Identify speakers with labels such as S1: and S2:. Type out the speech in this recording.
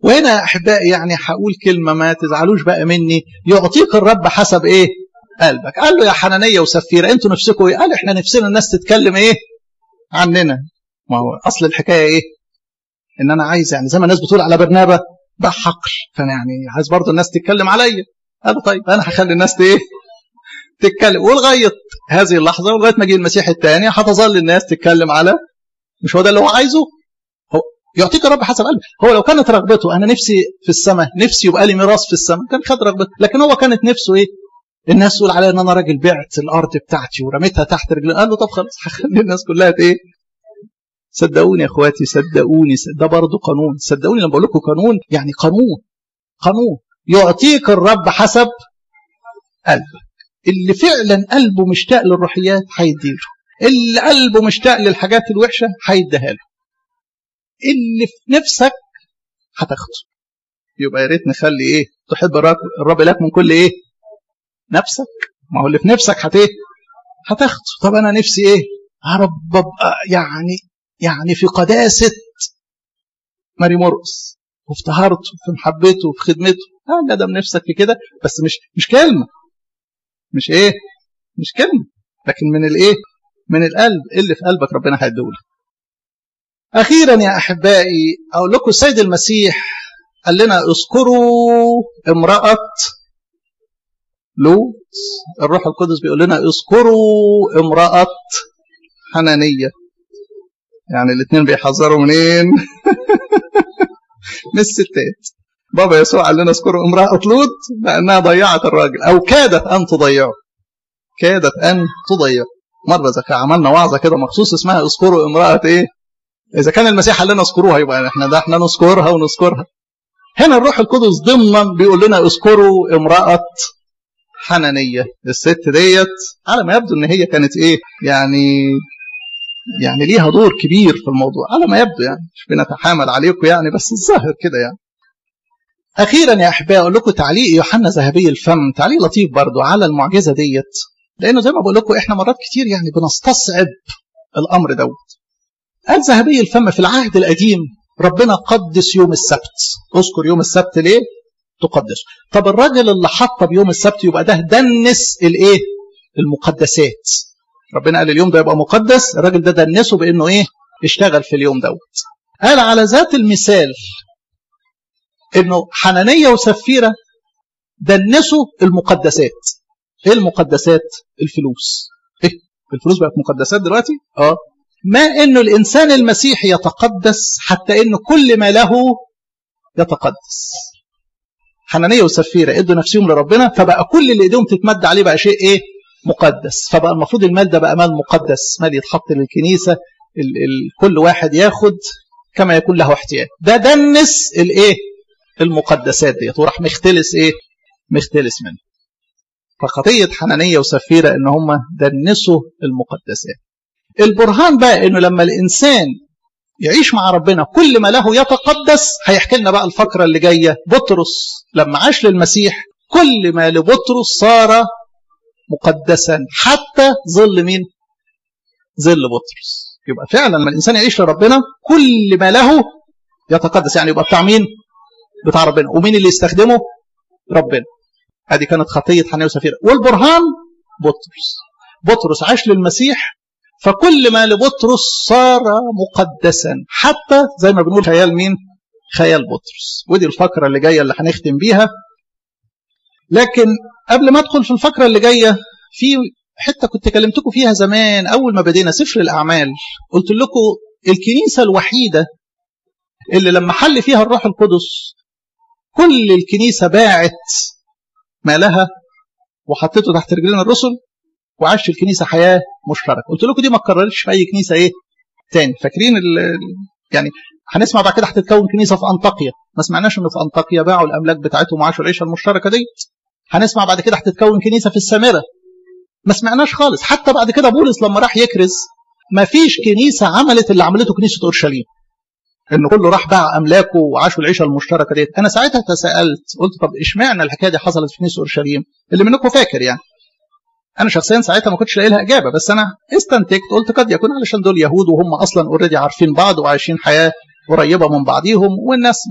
S1: وهنا يا احبائي يعني هقول كلمه ما تزعلوش بقى مني يعطيك الرب حسب ايه قلبك قال له يا حنانيه وسفيره انتوا نفسكم ايه قال احنا نفسنا الناس تتكلم ايه عننا ما هو اصل الحكايه ايه ان انا عايز يعني زي ما الناس بتقول على برنابه ده حقل فانا يعني عايز برضه الناس تتكلم عليا قال له طيب انا هخلي الناس ايه تتكلم ولغايه هذه اللحظه ولغايه ما يجي المسيح الثاني هتظل الناس تتكلم على مش هو ده اللي هو عايزه هو يعطيك الرب حسب قلبه هو لو كانت رغبته انا نفسي في السماء نفسي يبقى لي ميراث في السماء كان خد رغبته لكن هو كانت نفسه ايه الناس تقول عليا ان انا راجل بعت الارض بتاعتي ورميتها تحت رجلي قال له طب خلاص هخلي الناس كلها ايه صدقوني يا اخواتي صدقوني ده برضه قانون صدقوني لما بقول لكم قانون يعني قانون قانون يعطيك الرب حسب قلبك اللي فعلا قلبه مشتاق للروحيات هيديله اللي قلبه مشتاق للحاجات الوحشه هيديها له اللي في نفسك هتاخده يبقى يا ريت نخلي ايه تحب الرب لك من كل ايه نفسك ما هو اللي في نفسك هت ايه هتاخده طب انا نفسي ايه يا رب ابقى يعني يعني في قداسه ماري مرقس وفي طهارته وفي محبته وفي خدمته اه ده من نفسك في كده بس مش مش كلمه مش ايه مش كلمه لكن من الايه من القلب اللي في قلبك ربنا هيديهولك اخيرا يا احبائي اقول لكم السيد المسيح قال لنا اذكروا امراه لوط الروح القدس بيقول لنا اذكروا امراه حنانيه يعني الاثنين بيحذروا منين من الستات بابا يسوع قال لنا اذكروا امرأة لوط لأنها ضيعت الراجل أو كادت أن تضيعه كادت أن تضيعه مرة إذا عملنا وعظة كده مخصوص اسمها اذكروا امرأة إيه إذا كان المسيح قال لنا اذكروها يبقى إحنا ده إحنا نذكرها ونذكرها هنا الروح القدس ضمنا بيقول لنا اذكروا امرأة حنانية الست ديت على ما يبدو إن هي كانت إيه يعني يعني ليها دور كبير في الموضوع على ما يبدو يعني مش بنتحامل عليكم يعني بس الظاهر كده يعني اخيرا يا احبائي اقول لكم تعليق يوحنا ذهبي الفم تعليق لطيف برضو على المعجزه ديت لانه زي ما بقول لكم احنا مرات كتير يعني بنستصعب الامر دوت قال ذهبي الفم في العهد القديم ربنا قدس يوم السبت اذكر يوم السبت ليه تقدس طب الراجل اللي حط بيوم السبت يبقى ده دنس الايه المقدسات ربنا قال اليوم ده يبقى مقدس الراجل ده دنسه بانه ايه اشتغل في اليوم دوت قال على ذات المثال انه حنانيه وسفيره دنسوا المقدسات ايه المقدسات الفلوس ايه الفلوس بقت مقدسات دلوقتي اه ما انه الانسان المسيحي يتقدس حتى انه كل ما له يتقدس حنانيه وسفيره ادوا نفسهم لربنا فبقى كل اللي ايديهم تتمد عليه بقى شيء ايه مقدس فبقى المفروض المال ده بقى مال مقدس مال يتحط للكنيسه ال ال كل واحد ياخد كما يكون له احتياج ده دنس الايه المقدسات ديت وراح مختلس ايه مختلس منه فخطيه حنانيه وسفيره ان هم دنسوا المقدسات البرهان بقى انه لما الانسان يعيش مع ربنا كل ما له يتقدس هيحكي لنا بقى الفقره اللي جايه بطرس لما عاش للمسيح كل ما لبطرس صار مقدسا حتى ظل مين ظل بطرس يبقى فعلا لما الانسان يعيش لربنا كل ما له يتقدس يعني يبقى بتاع مين بتاع ربنا ومين اللي يستخدمه ربنا هذه كانت خطيه حنانيا وسفيره والبرهان بطرس بطرس عاش للمسيح فكل ما لبطرس صار مقدسا حتى زي ما بنقول خيال مين خيال بطرس ودي الفقره اللي جايه اللي هنختم بيها لكن قبل ما ادخل في الفقره اللي جايه في حته كنت كلمتكم فيها زمان اول ما بدينا سفر الاعمال قلت لكم الكنيسه الوحيده اللي لما حل فيها الروح القدس كل الكنيسه باعت مالها وحطيته تحت رجلين الرسل وعاش الكنيسه حياه مشتركه قلت لكم دي ما اتكررتش في اي كنيسه ايه تاني فاكرين ال يعني هنسمع بعد كده هتتكون كنيسه في انطاكيا ما سمعناش ان في انطاكيا باعوا الاملاك بتاعتهم وعاشوا العيشه المشتركه دي هنسمع بعد كده هتتكون كنيسه في السامره ما سمعناش خالص حتى بعد كده بولس لما راح يكرز ما فيش كنيسه عملت اللي عملته كنيسه اورشليم انه كله راح باع املاكه وعاشوا العيشه المشتركه ديت انا ساعتها تساءلت قلت طب اشمعنى الحكايه دي حصلت في كنيسه اورشليم اللي منكم فاكر يعني انا شخصيا ساعتها ما كنتش لاقي لها اجابه بس انا استنتجت قلت قد يكون علشان دول يهود وهم اصلا اوريدي عارفين بعض وعايشين حياه قريبه من بعضيهم والناس